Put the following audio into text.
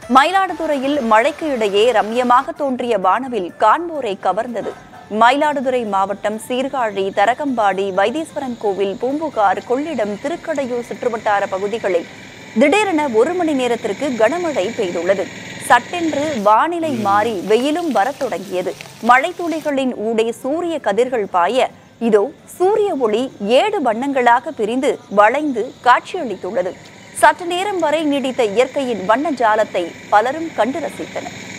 மயிலாடுதுறையில் மழைக்கு இடையே ரம்யமாக தோன்றிய வானவில் காண்போரை கவர்ந்தது மயிலாடுதுறை மாவட்டம் சீர்காழி தரகம்பாடி வைத்தீஸ்வரன் கோவில் பூம்புகார் கொள்ளிடம் திருக்கடையூர் சுற்றுவட்டார பகுதிகளில் திடீரென ஒரு மணி நேரத்திற்கு கனமழை பெய்துள்ளது சட்டென்று வானிலை மாறி வெயிலும் வரத் தொடங்கியது மழைத்துளிகளின் ஊடே சூரிய கதிர்கள் பாய இதோ சூரிய ஒளி ஏழு வண்ணங்களாக பிரிந்து வளைந்து காட்சியளித்துள்ளது சற்று நேரம் வரை நீடித்த இயற்கையின் வண்ண ஜாலத்தை பலரும் கண்டு ரசித்தனர்